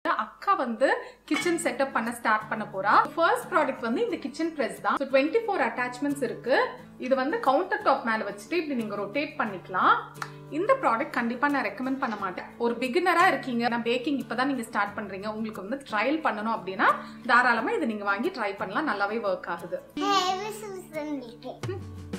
அக்கா வந்து kitchen setup பண்ண ஸ்டார்ட் பண்ண போறா ஃபர்ஸ்ட் ப்ராடக்ட் வந்து இந்த கிச்சன் பிரஸ் தான் டுவெண்ட்டி ஃபோர் அட்டாச்மெண்ட்ஸ் இருக்கு இது வந்து கவுண்டர் டாப் மேல வச்சுட்டு இப்படி நீங்க ரொட்டேட் பண்ணிக்கலாம் இந்த ப்ராடக்ட் கண்டிப்பா நான் ரெக்கமெண்ட் பண்ண மாட்டேன் ஒரு பிகினரா இருக்கீங்க நான் பேக்கிங் இப்பதான் நீங்க ஸ்டார்ட் பண்றீங்க உங்களுக்கு வந்து ட்ரையல் பண்ணணும் அப்படின்னா தாராளமா இதை நீங்க வாங்கி ட்ரை பண்ணலாம் நல்லாவே ஒர்க் ஆகுது Hey, Susan Licky.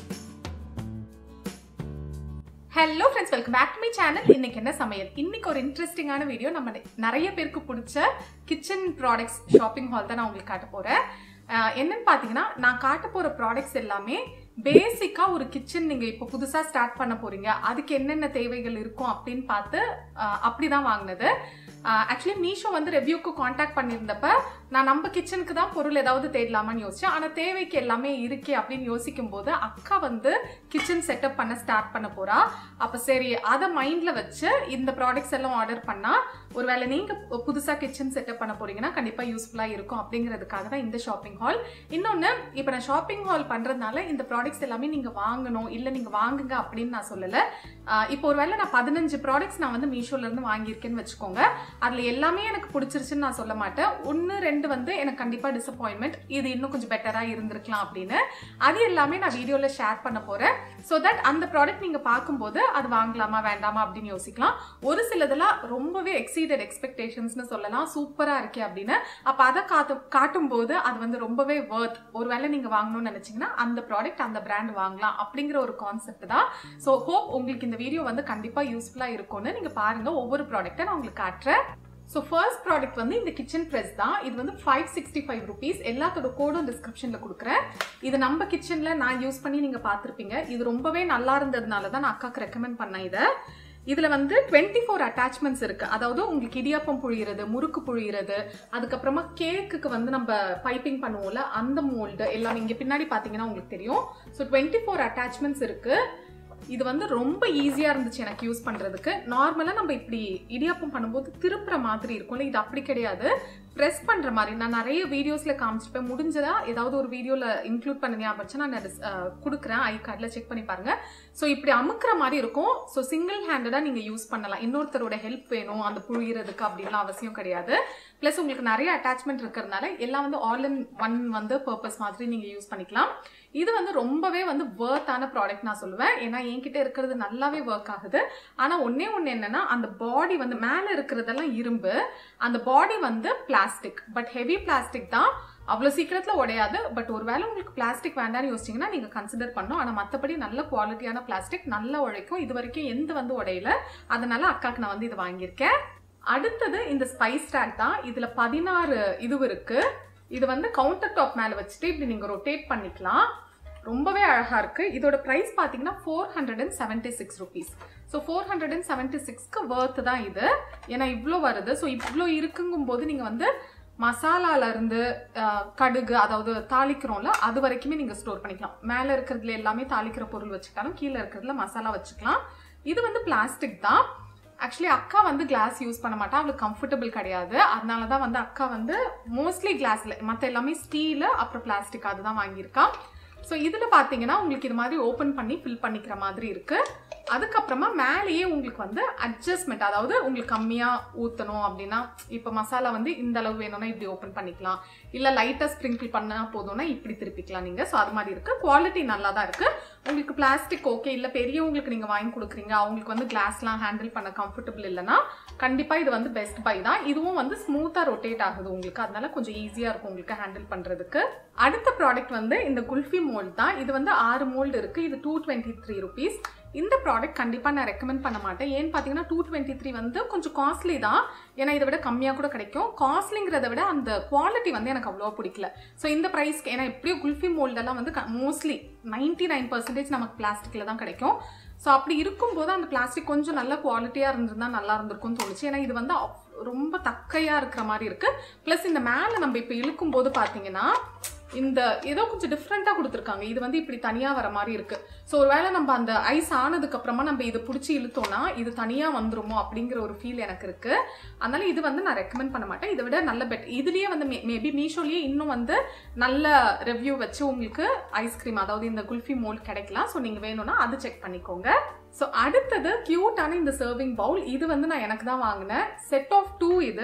Hello friends welcome back to my channel இன்னைக்கு என்ன சமையல் இன்னைக்கு ஒரு இன்ட்ரெஸ்டிங்கான வீடியோ நம்ம நெ- நிறைய பேருக்கு பிடிச்ச கிச்சன் ப்ராடக்ட்ஸ் ஷாப்பிங் ஹால் தான் நான் உங்களுக்கு காட்ட போறேன் அஹ் என்னன்னு பார்த்தீங்கன்னா நான் காட்ட போற ப்ராடக்ட்ஸ் எல்லாமே பேசிக்கா ஒரு கிச்சன் நீங்க இப்போ புதுசா ஸ்டார்ட் பண்ண போறீங்க அதுக்கு என்னென்ன தேவைகள் இருக்கும் அப்படின்னு பார்த்து அஹ் அப்படிதான் வாங்கினது ஆக்சுவலி மீஷோ வந்து ரெவ்யூக்கு காண்டாக்ட் பண்ணியிருந்தப்ப நான் நம்ம கிச்சனுக்கு தான் பொருள் ஏதாவது தேடலாமான்னு யோசிச்சேன் ஆனால் தேவைக்கு எல்லாமே இருக்கே அப்படின்னு யோசிக்கும் போது அக்கா வந்து கிச்சன் செட்டப் பண்ண ஸ்டார்ட் பண்ண போறா அப்போ சரி அதை மைண்டில் வச்சு இந்த ப்ராடக்ட்ஸ் எல்லாம் ஆர்டர் பண்ணா ஒருவேளை நீங்க புதுசா கிச்சன் செட்டப் பண்ண போறீங்கன்னா கண்டிப்பா யூஸ்ஃபுல்லா இருக்கும் அப்படிங்கிறதுக்காக தான் இந்த ஷாப்பிங் ஹால் இன்னொன்னு இப்போ நான் ஷாப்பிங் ஹால் பண்றதுனால இந்த ப்ராடக்ட்ஸ் எல்லாமே நீங்க வாங்கணும் இல்ல நீங்க வாங்குங்க அப்படின்னு நான் சொல்லல ஆஹ் இப்போ ஒருவேளை நான் பதினஞ்சு ப்ராடக்ட்ஸ் நான் வந்து மீஷோல இருந்து வாங்கியிருக்கேன்னு வச்சுக்கோங்க அதுல எல்லாமே எனக்கு பிடிச்சிருச்சுன்னு நான் சொல்ல மாட்டேன் ஒன்னு ரெண்டு வந்து எனக்கு கண்டிப்பா டிசப்பாயின்மெண்ட் இது இன்னும் கொஞ்சம் பெட்டரா இருந்திருக்கலாம் அப்படின்னு அது எல்லாமே நான் வீடியோல ஷேர் பண்ண போறேன் ஸோ தட் அந்த ப்ராடக்ட் நீங்க பார்க்கும்போது அது வாங்கலாமா வேண்டாமா அப்படின்னு யோசிக்கலாம் ஒரு சிலதெல்லாம் ரொம்பவே எக்ஸீடட் எக்ஸ்பெக்டேஷன்ஸ்னு சொல்லலாம் சூப்பரா இருக்கே அப்படின்னு அப்ப அதை காட்டு காட்டும் போது அது வந்து ரொம்பவே ஒர்த் ஒருவேளை நீங்க வாங்கணும்னு நினைச்சீங்கன்னா அந்த ப்ராடக்ட் அந்த பிராண்ட் வாங்கலாம் அப்படிங்கிற ஒரு கான்செப்ட் தான் ஸோ ஹோப் உங்களுக்கு இந்த வீடியோ வந்து கண்டிப்பா யூஸ்ஃபுல்லா இருக்கும்னு நீங்க பாருங்க ஒவ்வொரு ப்ராடக்ட்டை நான் உங்களுக்கு காட்டுறேன் ஸோ ஃபர்ஸ்ட் ப்ராடக்ட் வந்து இந்த கிச்சன் ப்ரெஸ் தான் இது வந்து ஃபைவ் சிக்ஸ்டி ஃபைவ் ருபீஸ் எல்லாத்தோட கோடும் டிஸ்கிரிப்ஷனில் கொடுக்குறேன் இது நம்ம கிச்சனில் நான் யூஸ் பண்ணி நீங்கள் பார்த்துருப்பீங்க இது ரொம்பவே நல்லா இருந்ததுனால தான் நான் அக்காக்கு ரெக்கமெண்ட் பண்ணேன் இதை இதில் வந்து டுவெண்ட்டி ஃபோர் அட்டாச்மெண்ட்ஸ் இருக்கு அதாவது உங்களுக்கு இடியாப்பம் புழியிறது முறுக்கு புழியிறது அதுக்கப்புறமா கேக்குக்கு வந்து நம்ம பைப்பிங் பண்ணுவோம்ல அந்த மோல்டு எல்லாம் இங்கே பின்னாடி பார்த்தீங்கன்னா உங்களுக்கு தெரியும் ஸோ டுவெண்ட்டி ஃபோர் அட்டாச்மெண்ட்ஸ் இருக்கு இது வந்து ரொம்ப ஈஸியாக இருந்துச்சு எனக்கு யூஸ் பண்ணுறதுக்கு நார்மலாக நம்ம இப்படி இடியாப்பம் பண்ணும்போது திருப்புற மாதிரி இருக்கும்ல இது அப்படி கிடையாது ப்ரெஸ் பண்ணுற மாதிரி நான் நிறைய வீடியோஸில் காமிச்சிருப்பேன் முடிஞ்சதா ஏதாவது ஒரு வீடியோவில் இன்க்ளூட் பண்ண ஞாபகம் நான் dis- அஹ் கொடுக்குறேன் ஐ கார்டில் செக் பண்ணி பாருங்க ஸோ இப்படி அமுக்குற மாதிரி இருக்கும் ஸோ சிங்கிள் ஹேண்டடாக நீங்கள் யூஸ் பண்ணலாம் இன்னொருத்தரோட ஹெல்ப் வேணும் அந்த புழியறதுக்கு அப்படின்லாம் அவசியம் கிடையாது ப்ளஸ் உங்களுக்கு நிறைய அட்டாச்மெண்ட் இருக்கிறதுனால எல்லாம் வந்து ஆல் இன் ஒன் வந்து பர்பஸ் மாதிரி நீங்கள் யூஸ் பண்ணிக்கலாம் இது வந்து ரொம்பவே வந்து ஒர்த்தான ப்ராடக்ட் நான் சொல்லுவேன் ஏன்னா என்கிட்ட இருக்கிறது நல்லாவே ஒர்க் ஆகுது ஆனால் ஒண்ணே ஒன்று என்னன்னா அந்த பாடி வந்து மேலே இருக்கிறதெல்லாம் இரும்பு அந்த பாடி வந்து பிளாஸ்டிக் பட் ஹெவி பிளாஸ்டிக் தான் அவ்வளோ சீக்கிரத்தில் உடையாது பட் ஒருவேளை உங்களுக்கு பிளாஸ்டிக் வேண்டாம்னு யோசிச்சிங்கன்னா நீங்கள் கன்சிடர் பண்ணணும் ஆனால் மற்றபடி நல்ல குவாலிட்டியான பிளாஸ்டிக் நல்லா உழைக்கும் இது வரைக்கும் எந்த வந்து உடையல அதனால அக்காக்கு நான் வந்து இது வாங்கியிருக்கேன் அடுத்தது இந்த ஸ்பைஸ் ரேக் தான் இதில் பதினாறு இது இருக்கு இது வந்து கவுண்டர் டாப் மேலே வச்சுட்டு இப்படி நீங்கள் ரொட்டேட் பண்ணிக்கலாம் ரொம்பவே அழகா இருக்கு இதோட பிரைஸ் பார்த்தீங்கன்னா four hundred and seventy six rupees so four hundred and seventy சிக்ஸ்க்கு ஒர்த் தான் இது ஏன்னா இவ்வளோ வருது ஸோ இவ்வளோ இருக்குங்கும் போது நீங்கள் வந்து மசாலால இருந்து அஹ், கடுகு அதாவது தாளிக்கிறோம்ல அது வரைக்குமே நீங்கள் ஸ்டோர் பண்ணிக்கலாம் மேலே இருக்கிறதுல எல்லாமே தாளிக்கிற பொருள் வச்சுக்கிட்டாலும் கீழே இருக்கிறதுல மசாலா வச்சுக்கலாம் இது வந்து பிளாஸ்டிக் தான் ஆக்சுவலி அக்கா வந்து கிளாஸ் யூஸ் பண்ண மாட்டா அவளுக்கு கம்ஃபர்டபுள் கிடையாது அதனால தான் வந்து அக்கா வந்து மோஸ்ட்லி கிளாஸ்ல மற்ற எல்லாமே ஸ்டீலு அப்புறம் பிளாஸ்டிக் அதுதான் வாங்கியிருக்கா ஸோ இதில் பார்த்தீங்கன்னா உங்களுக்கு இது மாதிரி ஓப்பன் பண்ணி ஃபில் பண்ணிக்கிற மாதிரி இருக்கு அதுக்கப்புறமா மேலேயே உங்களுக்கு வந்து அட்ஜஸ்ட்மெண்ட் அதாவது உங்களுக்கு கம்மியாக ஊற்றணும் அப்படின்னா இப்போ மசாலா வந்து இந்த அளவு வேணும்னா இப்படி ஓப்பன் பண்ணிக்கலாம் இல்லை லைட்டாக ஸ்ப்ரிங்கிள் பண்ணால் போதும்னா இப்படி திருப்பிக்கலாம் நீங்கள் ஸோ அது மாதிரி இருக்கு குவாலிட்டி நல்லா தான் இருக்கு உங்களுக்கு பிளாஸ்டிக் ஓகே இல்லை பெரியவங்களுக்கு நீங்கள் வாங்கி கொடுக்குறீங்க அவங்களுக்கு வந்து கிளாஸ்லாம் ஹேண்டில் பண்ண கம்ஃபர்டபுள் இல்லைன்னா கண்டிப்பாக இது வந்து பெஸ்ட் பை தான் இதுவும் வந்து ஸ்மூத்தாக ரொட்டேட் ஆகுது உங்களுக்கு அதனால கொஞ்சம் ஈஸியாக இருக்கும் உங்களுக்கு ஹேண்டில் பண்ணுறதுக்கு அடுத்த ப்ராடக்ட் வந்து இந்த குல்ஃபி மோல்ட் தான் இது வந்து ஆறு மோல்டு இருக்கு இது டூ டுவெண்ட்டி த்ரீ ருபீஸ் இந்த ப்ராடக்ட் கண்டிப்பாக நான் ரெக்கமெண்ட் பண்ண மாட்டேன் ஏன்னு பார்த்தீங்கன்னா டூ டுவெண்ட்டி த்ரீ வந்து கொஞ்சம் காஸ்ட்லி தான் ஏன்னா இதை விட கம்மியாக கூட கிடைக்கும் காஸ்ட்லிங்கிறத விட அந்த குவாலிட்டி வந்து எனக்கு அவ்வளோவா பிடிக்கல ஸோ இந்த ப்ரைஸ்க்கு ஏன்னா எப்படியும் குல்ஃபி மோல்டெல்லாம் வந்து மோஸ்ட்லி நைன்டி நைன் பர்சன்டேஜ் நமக்கு பிளாஸ்டிக்கில் தான் கிடைக்கும் ஸோ அப்படி இருக்கும்போது அந்த பிளாஸ்டிக் கொஞ்சம் நல்ல குவாலிட்டியாக இருந்திருந்தா நல்லா இருந்திருக்கும்னு தோணுச்சு ஏன்னா இது வந்து அவ்- ரொம்ப தக்கையாக இருக்கிற மாதிரி இருக்கு ப்ளஸ் இந்த மேலே நம்ம இப்போ இழுக்கும்போது பார்த்தீங்கன்னா இந்த ஏதோ கொஞ்சம் டிஃப்ரெண்ட்டாக கொடுத்துருக்காங்க இது வந்து இப்படி தனியாக வர மாதிரி இருக்கு ஸோ ஒருவேளை நம்ம அந்த ஐஸ் ஆனதுக்கு அப்புறமா நம்ம இதை பிடிச்சி இழுத்தோம்னா இது தனியாக வந்துருமோ அப்படிங்கிற ஒரு ஃபீல் எனக்கு இருக்கு அதனால இது வந்து நான் ரெக்கமெண்ட் பண்ண மாட்டேன் இதை விட நல்ல பெட் இதுலயே வந்து மேபி மீஷோலயே இன்னும் வந்து நல்ல ரிவ்யூ வச்சு உங்களுக்கு ஐஸ்கிரீம் அதாவது இந்த குல்ஃபி மோல்ட் கிடைக்கலாம் ஸோ நீங்க வேணும்னா அது செக் பண்ணிக்கோங்க ஸோ அடுத்தது கியூட்டான இந்த சர்விங் பவுல் இது வந்து நான் எனக்கு தான் வாங்கினேன் செட் ஆஃப் டூ இது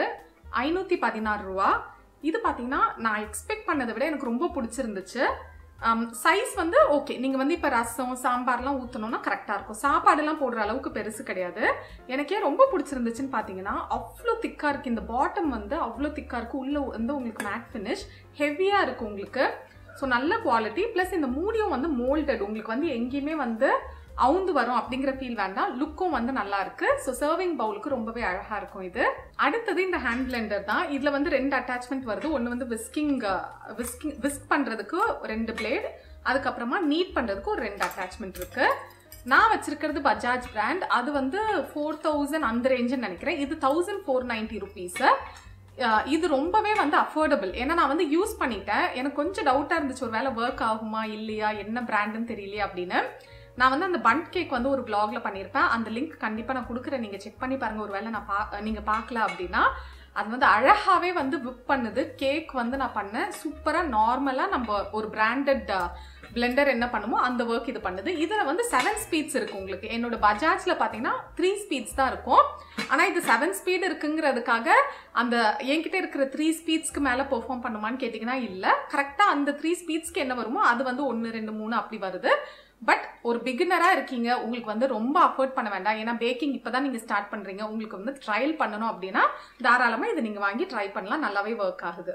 ஐநூற்றி பதினாறு ரூபா இது பார்த்தீங்கன்னா நான் எக்ஸ்பெக்ட் பண்ணதை விட எனக்கு ரொம்ப பிடிச்சிருந்துச்சு சைஸ் வந்து ஓகே நீங்கள் வந்து இப்போ ரசம் சாம்பார்லாம் ஊற்றணும்னா கரெக்டாக இருக்கும் சாப்பாடுலாம் போடுற அளவுக்கு பெருசு கிடையாது எனக்கே ரொம்ப பிடிச்சிருந்துச்சுன்னு பார்த்தீங்கன்னா அவ்வளோ திக்காக இருக்குது இந்த பாட்டம் வந்து அவ்வளோ திக்காக இருக்குது உள்ளே வந்து உங்களுக்கு மேட் ஃபினிஷ் ஹெவியாக இருக்குது உங்களுக்கு ஸோ நல்ல குவாலிட்டி ப்ளஸ் இந்த மூடியும் வந்து மோல்டட் உங்களுக்கு வந்து எங்கேயுமே வந்து அவுந்து வரும் அப்படிங்கிற ஃபீல் வேண்டாம் லுக்கும் வந்து நல்லா இருக்கு ஸோ சர்விங் பவுலுக்கு ரொம்பவே அழகா இருக்கும் இது அடுத்தது இந்த ஹேண்ட் பிளெண்டர் தான் இதுல வந்து ரெண்டு அட்டாச்மெண்ட் வருது ஒன்று வந்து விஸ்கிங் விஸ்கிங் விஸ்க் பண்றதுக்கு ரெண்டு பிளேட் அதுக்கப்புறமா நீட் பண்றதுக்கு ஒரு ரெண்டு அட்டாச்மெண்ட் இருக்கு நான் வச்சிருக்கிறது பஜாஜ் பிராண்ட் அது வந்து ஃபோர் தௌசண்ட் அந்த ரேஞ்சுன்னு நினைக்கிறேன் இது தௌசண்ட் ஃபோர் நைன்டி ருபீஸ் இது ரொம்பவே வந்து அஃபோர்டபுள் ஏன்னா நான் வந்து யூஸ் பண்ணிட்டேன் எனக்கு கொஞ்சம் டவுட்டாக இருந்துச்சு ஒரு வேலை ஒர்க் ஆகுமா இல்லையா என்ன பிராண்டுன்னு தெரியலையே அப்படின்னு நான் வந்து அந்த பண்ட் கேக் வந்து ஒரு பிளாக்ல பண்ணியிருப்பேன் அந்த லிங்க் கண்டிப்பாக நான் கொடுக்குறேன் நீங்கள் செக் பண்ணி பாருங்க ஒரு வேளை நான் பா நீங்கள் பார்க்கல அப்படின்னா அது வந்து அழகாவே வந்து விப் பண்ணுது கேக் வந்து நான் பண்ணேன் சூப்பராக நார்மலாக நம்ம ஒரு பிராண்டட் பிளெண்டர் என்ன பண்ணுமோ அந்த ஒர்க் இது பண்ணுது இதில் வந்து செவன் ஸ்பீட்ஸ் இருக்கு உங்களுக்கு என்னோட பஜாஜில் பார்த்தீங்கன்னா த்ரீ ஸ்பீட்ஸ் தான் இருக்கும் ஆனால் இது செவன் ஸ்பீட் இருக்குங்கிறதுக்காக அந்த என்கிட்ட இருக்கிற த்ரீ ஸ்பீட்ஸ்க்கு மேலே பெர்ஃபார்ம் பண்ணுமான்னு கேட்டிங்கன்னா இல்லை கரெக்டாக அந்த த்ரீ ஸ்பீட்ஸ்க்கு என்ன வருமோ அது வந்து ஒன்று ரெண்டு மூணு அப்படி வருது பட் ஒரு பிகினரா இருக்கீங்க உங்களுக்கு வந்து ரொம்ப அஃபோர்ட் பண்ண வேண்டாம் ஏன்னா பேக்கிங் இப்பதான் நீங்க ஸ்டார்ட் பண்றீங்க உங்களுக்கு வந்து ட்ரையல் பண்ணணும் அப்படின்னா தாராளமா இதை நீங்க வாங்கி ட்ரை பண்ணலாம் நல்லாவே ஒர்க் ஆகுது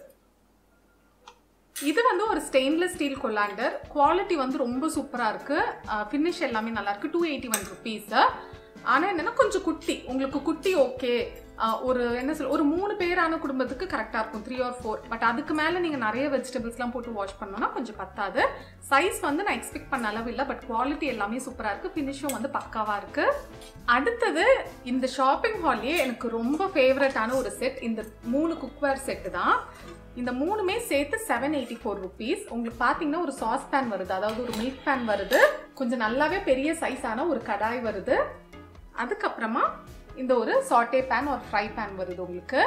இது வந்து ஒரு ஸ்டெயின்லெஸ் ஸ்டீல் கொல்லாண்டர் குவாலிட்டி வந்து ரொம்ப சூப்பரா இருக்கு ஃபினிஷ் எல்லாமே நல்லா இருக்கு டூ எயிட்டி ஒன் ருபீஸ் ஆனா என்னன்னா கொஞ்சம் குட்டி உங்களுக்கு குட்டி ஓகே ஒரு என்ன சொல்ல ஒரு மூணு பேரான குடும்பத்துக்கு கரெக்டாக இருக்கும் த்ரீ ஆர் ஃபோர் பட் அதுக்கு மேலே நீங்கள் நிறைய வெஜிடபிள்ஸ்லாம் போட்டு வாஷ் பண்ணோம்னா கொஞ்சம் பத்தாது சைஸ் வந்து நான் எக்ஸ்பெக்ட் பண்ண அளவு இல்லை பட் குவாலிட்டி எல்லாமே சூப்பராக இருக்குது ஃபினிஷும் வந்து பக்காவாக இருக்குது அடுத்தது இந்த ஷாப்பிங் ஹால்லேயே எனக்கு ரொம்ப ஃபேவரட்டான ஒரு செட் இந்த மூணு குக்வேர் செட்டு தான் இந்த மூணுமே சேர்த்து செவன் எயிட்டி ஃபோர் ருபீஸ் உங்களுக்கு பார்த்தீங்கன்னா ஒரு சாஸ் பேன் வருது அதாவது ஒரு மில்க் பேன் வருது கொஞ்சம் நல்லாவே பெரிய சைஸான ஒரு கடாய் வருது அதுக்கப்புறமா இந்த ஒரு சாட்டே பேன் ஒரு ஃப்ரை பேன் வருது உங்களுக்கு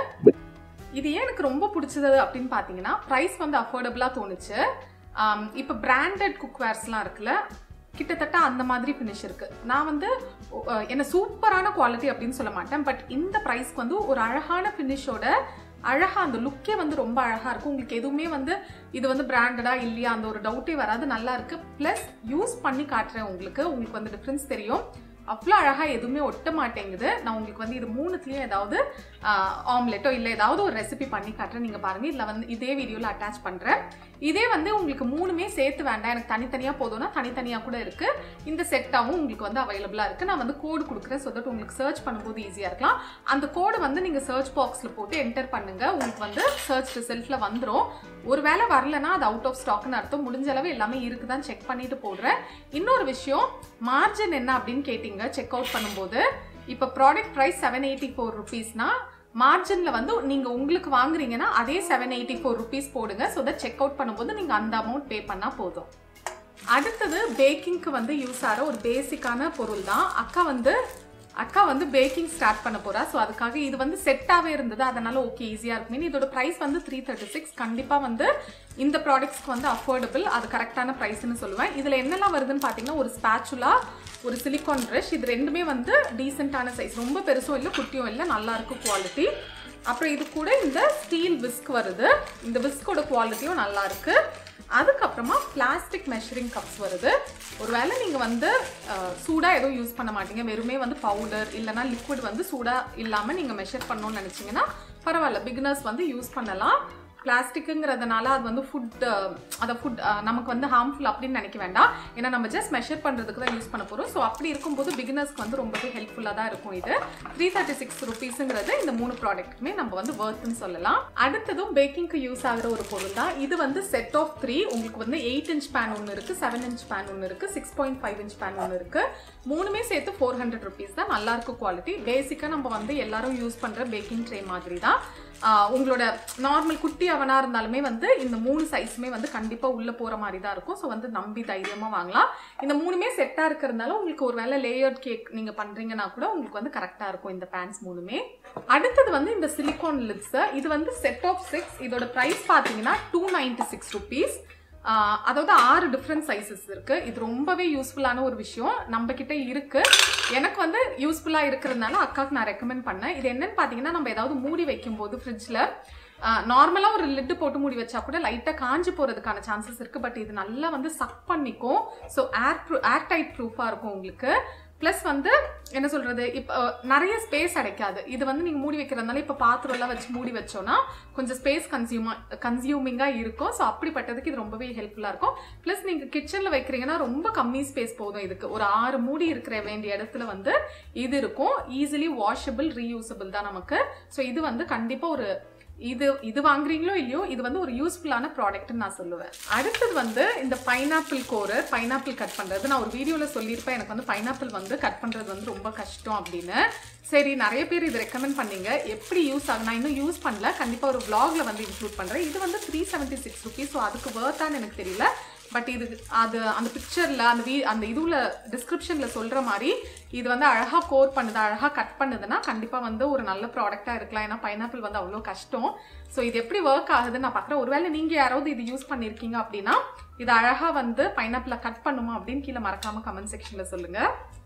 இது ஏன் எனக்கு ரொம்ப பிடிச்சது அப்படின்னு பார்த்தீங்கன்னா ப்ரைஸ் வந்து அஃபோர்டபுளாக தோணுச்சு இப்போ பிராண்டட் குக்வேர்ஸ்லாம் இருக்குல்ல கிட்டத்தட்ட அந்த மாதிரி ஃபினிஷ் இருக்கு நான் வந்து என்ன சூப்பரான குவாலிட்டி அப்படின்னு சொல்ல மாட்டேன் பட் இந்த ப்ரைஸ்க்கு வந்து ஒரு அழகான ஃபினிஷோட அழகா அந்த லுக்கே வந்து ரொம்ப அழகா இருக்கும் உங்களுக்கு எதுவுமே வந்து இது வந்து பிராண்டடா இல்லையா அந்த ஒரு டவுட்டே வராது நல்லா இருக்கு ப்ளஸ் யூஸ் பண்ணி காட்டுறேன் உங்களுக்கு உங்களுக்கு வந்து டிஃப்ரென்ஸ் தெரியும் அவ்வளோ அழகாக எதுவுமே ஒட்ட மாட்டேங்குது நான் உங்களுக்கு வந்து இது மூணுத்துலேயும் ஏதாவது ஆம்லெட்டோ இல்லை ஏதாவது ஒரு ரெசிபி பண்ணி காட்டுறேன் நீங்கள் பாருங்கள் இதில் வந்து இதே வீடியோவில் அட்டாச் பண்ணுறேன் இதே வந்து உங்களுக்கு மூணுமே சேர்த்து வேண்டாம் எனக்கு தனித்தனியாக போதும்னா தனித்தனியாக கூட இருக்குது இந்த செட்டாகவும் உங்களுக்கு வந்து அவைலபிளாக இருக்குது நான் வந்து கோடு கொடுக்குறேன் ஸோ தட் உங்களுக்கு சர்ச் பண்ணும்போது ஈஸியாக இருக்கலாம் அந்த கோடு வந்து நீங்கள் சர்ச் பாக்ஸில் போட்டு என்டர் பண்ணுங்கள் உங்களுக்கு வந்து சர்ச் ரிசல்ட்டில் வந்துடும் ஒருவேளை வரலனா அது அவுட் ஆஃப் ஸ்டாக்னு அர்த்தம் முடிஞ்ச அளவு எல்லாமே இருக்குதான் செக் பண்ணிட்டு போடுறேன் இன்னொரு விஷயம் மார்ஜின் என்ன அப்படின்னு கேட்டீங்க செக் அவுட் பண்ணும்போது இப்போ product price seven eighty four ருபீஸ்னா மார்ஜினில் வந்து நீங்கள் உங்களுக்கு வாங்குறீங்கன்னா அதே செவன் எயிட்டி ஃபோர் ருபீஸ் போடுங்க ஸோ தட் செக் அவுட் பண்ணும்போது நீங்கள் அந்த அமௌண்ட் பே பண்ணால் போதும் அடுத்தது பேக்கிங்க்கு வந்து யூஸ் ஆகிற ஒரு பேசிக்கான பொருள் தான் அக்கா வந்து அக்கா வந்து பேக்கிங் ஸ்டார்ட் பண்ண போறா ஸோ அதுக்காக இது வந்து செட்டாகவே இருந்தது அதனால ஓகே ஈஸியாக இருக்குமே இதோட ப்ரைஸ் வந்து த்ரீ தேர்ட்டி சிக்ஸ் கண்டிப்பாக வந்து இந்த ப்ராடக்ட்ஸ்க்கு வந்து அஃபோர்டபுள் அது கரெக்டான ப்ரைஸ்னு சொல்லுவேன் இதில் என்னெல்லாம் வருதுன்னு பார்த்தீங்கன்னா ஒரு ஸ்பேச்சுலா ஒரு சிலிக்கான் ப்ரஷ் இது ரெண்டுமே வந்து டீசெண்டான சைஸ் ரொம்ப பெருசும் இல்லை குட்டியும் இல்லை நல்லா இருக்கும் குவாலிட்டி அப்புறம் இது கூட இந்த ஸ்டீல் விஸ்க் வருது இந்த விஸ்கோட குவாலிட்டியும் நல்லா இருக்கு அதுக்கப்புறமா பிளாஸ்டிக் மெஷரிங் கப்ஸ் வருது ஒருவேளை நீங்கள் வந்து சூடாக எதுவும் யூஸ் பண்ண மாட்டீங்க வெறுமே வந்து பவுடர் இல்லைனா லிக்விட் வந்து சூடாக இல்லாமல் நீங்கள் மெஷர் பண்ணணும்னு நினச்சிங்கன்னா பரவாயில்ல பிகினர்ஸ் வந்து யூஸ் பண்ணலாம் பிளாஸ்டிக்குங்கிறதுனால அது வந்து ஃபுட் அதை ஃபுட் நமக்கு வந்து ஹார்ம்ஃபுல் அப்படின்னு நினைக்க வேண்டாம் ஏன்னா நம்ம ஜஸ்ட் மெஷர் பண்ணுறதுக்கு தான் யூஸ் பண்ண போகிறோம் ஸோ அப்படி இருக்கும்போது பிகினர்ஸ்க்கு வந்து ரொம்பவே ஹெல்ப்ஃபுல்லாக தான் இருக்கும் இது த்ரீ தேர்ட்டி சிக்ஸ் ருபீஸுங்கிறது இந்த மூணு ப்ராடக்ட்டுமே நம்ம வந்து ஒர்த்துன்னு சொல்லலாம் அடுத்ததும் பேக்கிங்க்கு யூஸ் ஆகிற ஒரு பொருள் தான் இது வந்து செட் ஆஃப் த்ரீ உங்களுக்கு வந்து எயிட் இன்ச் பேன் ஒன்று இருக்குது செவன் இன்ச் பேன் ஒன்று இருக்குது six point five inch pan ஒன்று இருக்குது மூணுமே சேர்த்து ஃபோர் ஹண்ட்ரட் ருபீஸ் தான் நல்லா இருக்கும் குவாலிட்டி பேசிக்காக நம்ம வந்து எல்லாரும் யூஸ் பண்ணுற பேக்கிங் ட்ரே மாதிரி தான் உங்களோட நார்மல் குட்டி அவனாக இருந்தாலுமே வந்து இந்த மூணு சைஸுமே வந்து கண்டிப்பாக உள்ளே போகிற மாதிரி தான் இருக்கும் ஸோ வந்து நம்பி தைரியமாக வாங்கலாம் இந்த மூணுமே செட்டாக இருக்கிறதுனால உங்களுக்கு ஒரு வேளை லேயர்ட் கேக் நீங்கள் பண்ணுறீங்கன்னா கூட உங்களுக்கு வந்து கரெக்டாக இருக்கும் இந்த பேன்ஸ் மூணுமே அடுத்தது வந்து இந்த சிலிகான் லிப்ஸ் இது வந்து செட் ஆஃப் சிக்ஸ் இதோட ப்ரைஸ் பார்த்தீங்கன்னா டூ நைன்டி சிக்ஸ் ருபீஸ் ஆஹ் அதாவது ஆறு டிஃப்ரெண்ட் சைஸஸ் இருக்கு இது ரொம்பவே யூஸ்ஃபுல்லான ஒரு விஷயம் நம்ம கிட்ட இருக்கு எனக்கு வந்து யூஸ்ஃபுல்லா இருக்கிறதுனால அக்காவுக்கு நான் ரெக்கமெண்ட் பண்ணேன் இது என்னன்னு பாத்தீங்கன்னா நம்ம ஏதாவது மூடி வைக்கும் போது ஃப்ரிட்ஜ்ல நார்மலா ஒரு லிட்டு போட்டு மூடி வச்சா கூட லைட்டா காஞ்சு போறதுக்கான சான்சஸ் இருக்கு பட் இது நல்லா வந்து சக் பண்ணிக்கும் ஸோ ஏர் ஏர் டைட் ப்ரூஃபா இருக்கும் உங்களுக்கு ப்ளஸ் வந்து என்ன சொல்றது இப்போ நிறைய ஸ்பேஸ் அடைக்காது இது வந்து நீங்க மூடி வைக்கிறதுனால இப்போ பாத்திரம் எல்லாம் வச்சு மூடி வச்சோம்னா கொஞ்சம் ஸ்பேஸ் கன்சியூமா கன்சியூமிங்கா இருக்கும் ஸோ அப்படிப்பட்டதுக்கு இது ரொம்பவே ஹெல்ப்ஃபுல்லா இருக்கும் ப்ளஸ் நீங்க கிச்சன்ல வைக்கிறீங்கன்னா ரொம்ப கம்மி ஸ்பேஸ் போதும் இதுக்கு ஒரு ஆறு மூடி இருக்கிற வேண்டிய இடத்துல வந்து இது இருக்கும் ஈஸிலி வாஷபிள் ரீயூசபிள் தான் நமக்கு ஸோ இது வந்து கண்டிப்பா ஒரு இது இது வாங்குறீங்களோ இல்லையோ இது வந்து ஒரு யூஸ்ஃபுல்லான ப்ராடக்ட்னு நான் சொல்லுவேன் அடுத்தது வந்து இந்த பைனாப்பிள் கோரு பைனாப்பிள் கட் பண்றது நான் ஒரு வீடியோல சொல்லியிருப்பேன் எனக்கு வந்து பைனாப்பிள் வந்து கட் பண்றது வந்து ரொம்ப கஷ்டம் அப்படின்னு சரி நிறைய பேர் இது ரெக்கமெண்ட் பண்ணீங்க எப்படி யூஸ் ஆகும் நான் இன்னும் யூஸ் பண்ணல கண்டிப்பா ஒரு vlogல வந்து இன்க்ளூட் பண்றேன் இது வந்து three seventy six rupees so அதுக்கு வேர்த்தான்னு எனக்கு தெரியல பட் இது அது அந்த பிக்சர்ல அந்த வீ அந்த இதுல டிஸ்கிரிப்ஷன்ல சொல்ற மாதிரி இது வந்து அழகா கோர் பண்ணுது அழகா கட் பண்ணுதுன்னா கண்டிப்பா வந்து ஒரு நல்ல ப்ராடக்டா இருக்கலாம் ஏன்னா பைனாப்பிள் வந்து அவ்வளோ கஷ்டம் ஸோ இது எப்படி ஒர்க் ஆகுதுன்னு நான் பார்க்குறேன் ஒருவேளை நீங்க யாராவது இது யூஸ் பண்ணிருக்கீங்க அப்படின்னா இது அழகா வந்து பைனாப்பிள கட் பண்ணுமா அப்படின்னு கீழே மறக்காம கமெண்ட் செக்ஷன்ல சொல்லுங்க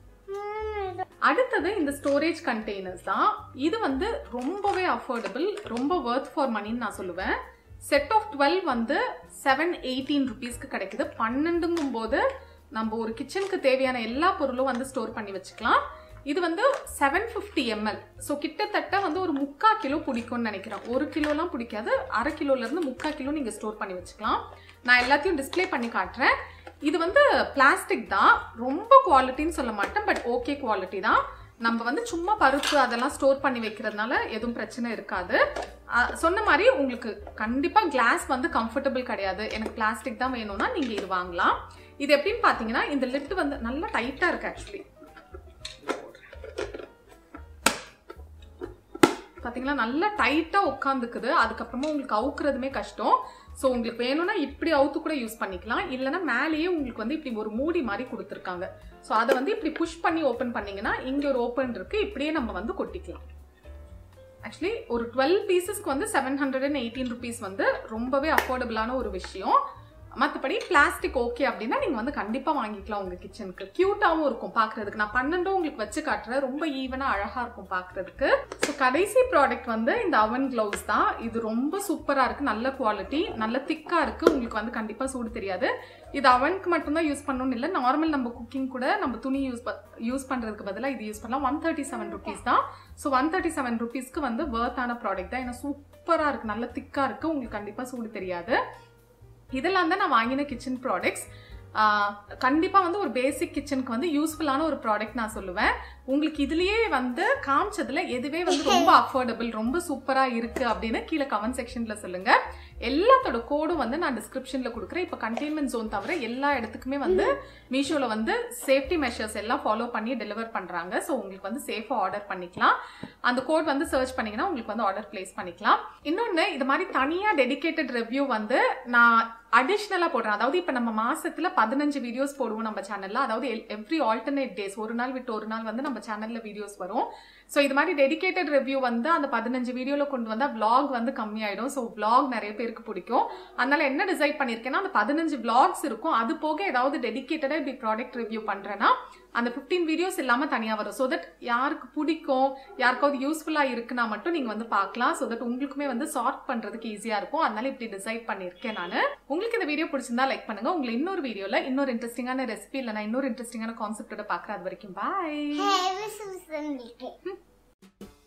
அடுத்தது இந்த ஸ்டோரேஜ் கண்டெய்னர்ஸ் தான் இது வந்து ரொம்பவே அஃபோர்டபுள் ரொம்ப ஒர்த் ஃபார் மணின்னு நான் சொல்லுவேன் செட் ஆஃப் டுவெல் வந்து செவன் எயிட்டீன் ருபீஸ்க்கு கிடைக்குது பன்னெண்டுங்கும் போது நம்ம ஒரு கிச்சனுக்கு தேவையான எல்லா பொருளும் வந்து ஸ்டோர் பண்ணி வச்சுக்கலாம் இது வந்து செவன் ஃபிஃப்டி எம்எல் ஸோ கிட்டத்தட்ட வந்து ஒரு முக்கா கிலோ பிடிக்கும்னு நினைக்கிறேன் ஒரு கிலோலாம் பிடிக்காது அரை கிலோல இருந்து முக்கா கிலோ நீங்க ஸ்டோர் பண்ணி வச்சுக்கலாம் நான் எல்லாத்தையும் டிஸ்ப்ளே பண்ணி காட்டுறேன் இது வந்து பிளாஸ்டிக் தான் ரொம்ப குவாலிட்டின்னு சொல்ல மாட்டேன் பட் ஓகே குவாலிட்டி தான் நம்ம வந்து சும்மா பருப்பு அதெல்லாம் ஸ்டோர் பண்ணி வைக்கிறதுனால எதுவும் பிரச்சனை இருக்காது அஹ் சொன்ன மாதிரி உங்களுக்கு கண்டிப்பா கிளாஸ் வந்து கம்ஃபர்டபுள் கிடையாது எனக்கு பிளாஸ்டிக் தான் வேணும்னா நீங்க இது வாங்கலாம் இது எப்படின்னு பாத்தீங்கன்னா இந்த லிட் வந்து நல்லா டைட்டா இருக்கு ஆக்சுவலி பாத்தீங்களா நல்லா டைட்டா உட்காந்துக்குது அதுக்கப்புறமா உங்களுக்கு அவுக்குறதுமே கஷ்டம் ஸோ உங்களுக்கு வேணும்னா இப்படி அவுத்து கூட யூஸ் பண்ணிக்கலாம் இல்லைன்னா மேலேயே உங்களுக்கு வந்து இப்படி ஒரு மூடி மாதிரி கொடுத்துருக்காங்க ஸோ அதை வந்து இப்படி புஷ் பண்ணி ஓப்பன் பண்ணீங்கன்னா இங்க ஒரு ஓப்பன் இருக்கு இப்படியே நம்ம வந்து கொட்டிக்கலாம் ஆக்சுவலி ஒரு டுவெல் பீசஸ்க்கு வந்து seven hundred and eighteen rupees வந்து ரொம்பவே அஃபோர்டபுளான ஒரு விஷயம் மற்றபடி பிளாஸ்டிக் ஓகே அப்படின்னா நீங்க வந்து கண்டிப்பா வாங்கிக்கலாம் உங்க கிச்சனுக்கு கியூட்டாவும் இருக்கும் பாக்குறதுக்கு நான் பன்னெண்டும் உங்களுக்கு வச்சு காட்டுறேன் ரொம்ப ஈவனா அழகா இருக்கும் பாக்குறதுக்கு ஸோ கடைசி ப்ராடக்ட் வந்து இந்த அவன் கிளவுஸ் தான் இது ரொம்ப சூப்பரா இருக்கு நல்ல குவாலிட்டி நல்ல திக்கா இருக்கு உங்களுக்கு வந்து கண்டிப்பா சூடு தெரியாது இது அவனுக்கு மட்டும்தான் யூஸ் பண்ணணும்னு இல்லை நார்மல் நம்ம குக்கிங் கூட நம்ம துணி யூஸ் யூஸ் பண்றதுக்கு பதிலாக இது யூஸ் பண்ணலாம் ஒன் தேர்ட்டி செவன் ருபீஸ் தான் ஸோ ஒன் தேர்ட்டி செவன் ருபீஸ்க்கு வந்து வேர்த்தான ப்ராடக்ட் தான் ஏன்னா சூப்பரா இருக்கு நல்ல திக்கா இருக்கு உங்களுக்கு கண்டிப்பா சூடு தெரியாது இதெல்லாம் தான் நான் வாங்கின கிச்சன் ப்ராடக்ட்ஸ் கண்டிப்பாக வந்து ஒரு பேசிக் கிச்சனுக்கு வந்து யூஸ்ஃபுல்லான ஒரு ப்ராடக்ட் நான் சொல்லுவேன் உங்களுக்கு இதுலயே வந்து காமிச்சதுல எதுவே வந்து ரொம்ப அஃபோர்டபுள் ரொம்ப சூப்பராக இருக்கு அப்படின்னு கீழே கமெண்ட் செக்ஷன்ல சொல்லுங்க எல்லாத்தோட கோடும் வந்து நான் டிஸ்கிரிப்ஷன்ல கொடுக்குறேன் இப்போ கண்டெய்ன்மெண்ட் ஜோன் தவிர எல்லா இடத்துக்குமே வந்து மீஷோல வந்து சேஃப்டி மெஷர்ஸ் எல்லாம் ஃபாலோ பண்ணி டெலிவர் பண்றாங்க ஸோ உங்களுக்கு வந்து சேஃபாக ஆர்டர் பண்ணிக்கலாம் அந்த கோட் வந்து சர்ச் பண்ணீங்கன்னா உங்களுக்கு வந்து ஆர்டர் பிளேஸ் பண்ணிக்கலாம் இன்னொன்று இது மாதிரி தனியாக டெடிகேட்டட் ரிவ்யூ வந்து நான் அடிஷ்னலாக போடுறேன் அதாவது இப்போ நம்ம மாசத்துல பதினஞ்சு வீடியோஸ் போடுவோம் நம்ம சேனல்ல அதாவது எவ்ரி ஆல்டர்னேட் டேஸ் ஒரு நாள் விட்டு ஒரு நாள் வந்து நம்ம சேனல்ல வீடியோஸ் வரும் ஸோ இது மாதிரி டெடிகேட்டட் ரிவ்யூ வந்து அந்த பதினஞ்சு வீடியோல கொண்டு வந்தா vlog வந்து கம்மியாயிடும் ஸோ vlog நிறைய பேருக்கு பிடிக்கும் அதனால என்ன டிசைட் பண்ணியிருக்கேன்னா அந்த பதினஞ்சு vlogs இருக்கும் அது போக ஏதாவது டெடிகேட்டடா இப்படி ப்ராடக்ட் ரிவ்யூ பண்றேன்னா அந்த 15 வீடியோஸ் இல்லாம தனியா வரும் ஸோ தட் யாருக்கு பிடிக்கும் யாருக்காவது யூஸ்ஃபுல்லா இருக்குன்னா மட்டும் நீங்க வந்து பார்க்கலாம் ஸோ தட் உங்களுக்குமே வந்து சார்ட் பண்றதுக்கு ஈஸியா இருக்கும் அதனால இப்படி டிசைட் பண்ணியிருக்கேன் நான் உங்களுக்கு இந்த வீடியோ பிடிச்சிருந்தா லைக் பண்ணுங்க உங்களை இன்னொரு வீடியோல இன்னொரு இன்ட்ரெஸ்டிங்கான ரெசிபி இல்லைனா இன்னொரு இன்ட்ரெஸ்டிங்கான கான்செப்டோட பார்க்குற அது வரைக்கும் பாய் Hey, this is the